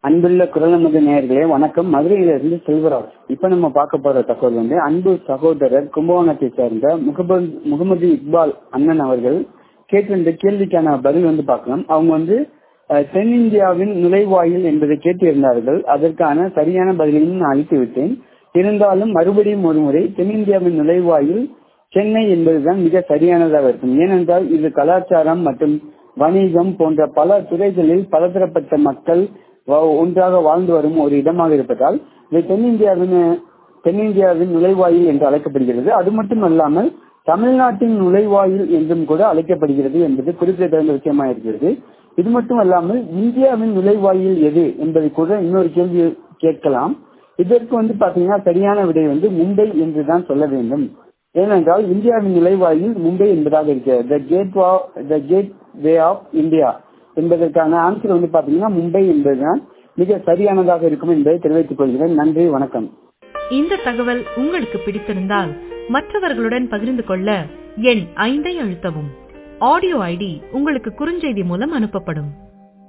அன்புள்ள குரலமது நேயர்களே வணக்கம் மதுரையிலிருந்து செல்வராஜ் இப்ப நம்ம பார்க்க போற தகவல் வந்து அன்பு சகோதரர் கும்பகோணத்தை சேர்ந்த முகமது முகமது இக்பால் அண்ணன் அவர்கள் கேட்டிருந்த கேள்விக்கான பதில் வந்து பார்க்கலாம் அவங்க வந்து அஹ், தென்னிந்தியாவின் நுழைவாயில் என்பதை கேட்டிருந்தார்கள் அதற்கான சரியான பதிலையும் நான் அளித்து விட்டேன் இருந்தாலும் மறுபடியும் ஒரு முறை தென்னிந்தியாவின் நுழைவாயில் சென்னை என்பதுதான் மிக சரியானதாக இருக்கும் ஏனென்றால் இது கலாச்சாரம் மற்றும் வணிகம் போன்ற பல துறைகளில் பலதரப்பட்ட மக்கள் வ- ஒன்றாக வாழ்ந்து வரும் ஒரு இடமாக இருப்பதால் இது தென்னிந்தியாவின் தென்னிந்தியாவின் நுழைவாயில் என்று அழைக்கப்படுகிறது அது மட்டுமல்லாமல் தமிழ்நாட்டின் நுழைவாயில் என்றும் கூட அழைக்கப்படுகிறது என்பது குறிப்பிடத்தகுந்த விஷயமா இருக்கிறது இது மட்டுமல்லாமல் இந்தியாவின் நுழைவாயில் எது என்பதை கூட இன்னொரு கேள்வி கேட்கலாம் இதற்கு வந்து பாத்தீங்கன்னா சரியான விடை வந்து மும்பை என்றுதான் சொல்ல வேண்டும் ஏனென்றால் இந்தியாவின் நுழைவாயில் மும்பை என்பதாக இருக்கிறது the gate the gateway of India என்பதற்கான ஆன்சர் வந்து பாத்தீங்கன்னா மும்பை என்பதுதான் மிக சரியானதாக இருக்கும் என்பதை தெரிவித்துக் கொள்கிறேன் நன்றி வணக்கம் இந்த தகவல் உங்களுக்கு பிடித்திருந்தால் மற்றவர்களுடன் பகிர்ந்து கொள்ள எண் ஐந்தை அழுத்தவும் ஆடியோ ஐடி உங்களுக்கு குறுஞ்செய்தி மூலம் அனுப்பப்படும்